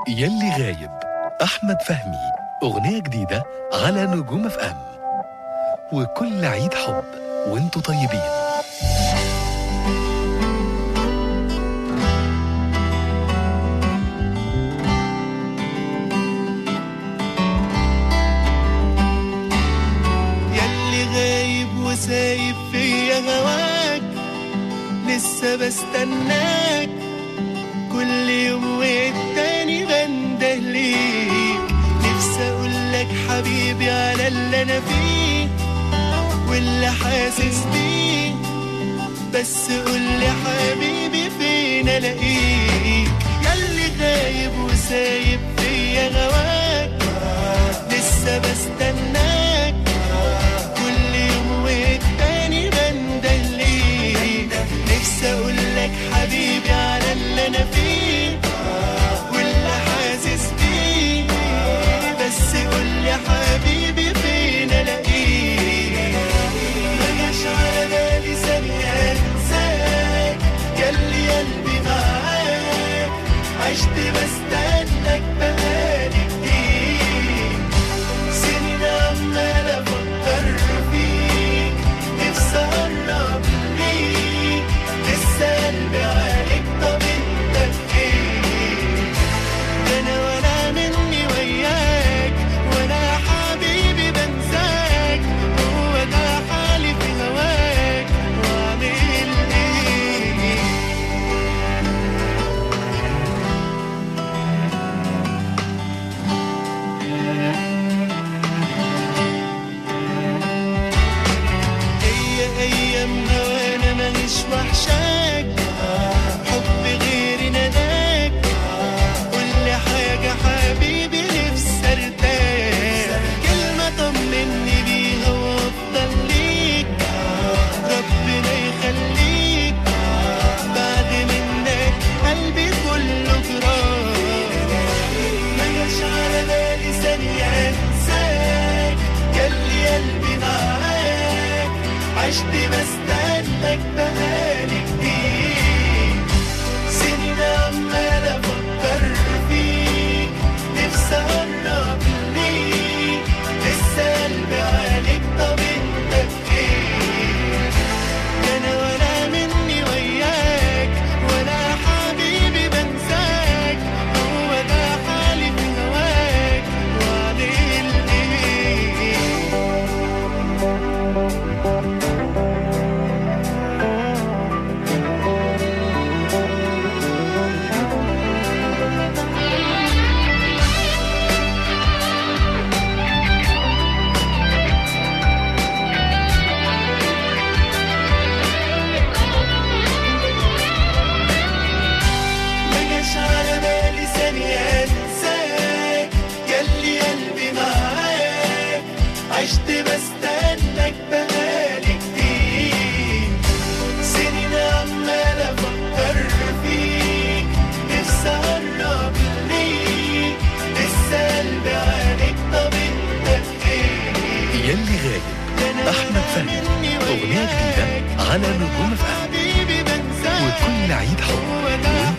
يلي غايب أحمد فهمي أغنية جديدة على نجوم اف ام وكل عيد حب وانتوا طيبين ياللي غايب وسايب فيا هواك لسه بستناك كل يوم والتاني بنده ليك نفسي اقولك حبيبي على اللي انا فيه واللي حاسس بيه بس قولي حبيبي فين الاقيك ياللي غايب وسايب فيا هواك لسه بستناك كل يوم والتاني بندليك نفسي اقولك حبيبي على اللي انا فيه واللي حاسس بيه بس قولي حبيبي فين الاقيك ما جاش على بالي ثانية انساك ياللي قلبي معاك عشت بستناك بقالي كتير سنين عمال افكر فيك نفسي اقرب ليك لسه قلبي عليك طب انت فين ده انا ولا مني وياك ولا حبيبي بنساك هو ده حالي في هواك واعمل ايه هي ايامنا وانا مانيش وحشاك حب غيري نداك كل حاجة حبيبي نفسي ارتاح كلمة طمني بيها وافضل ليك ربنا يخليك بعد منك قلبي كله جراح ما جاش على بالي ثانية انساك ياللي قلبي معاك عشت بستناك بقالي كتير سنين عمال افكر فيك نفسي اقرب ليك لسه قلبي عليك طب انت فين ده انا ولا مني وياك ولا حبيبي بنساك هو ده حالي في هواك واعمل ايه ما جاش على بالي ثانية انساك ياللي قلبي معاك عشت بستناك بقالي كتير سنين عمال افكر فيك نفسي اقرب ليك لسه قلبي عليك طب انت فين يلي غايب ده أنا أحمد فهمي مني أغنية جديدة وياك على نجوم اف ام حبيبي بنساك وكل عيد حب هو ده وانتوا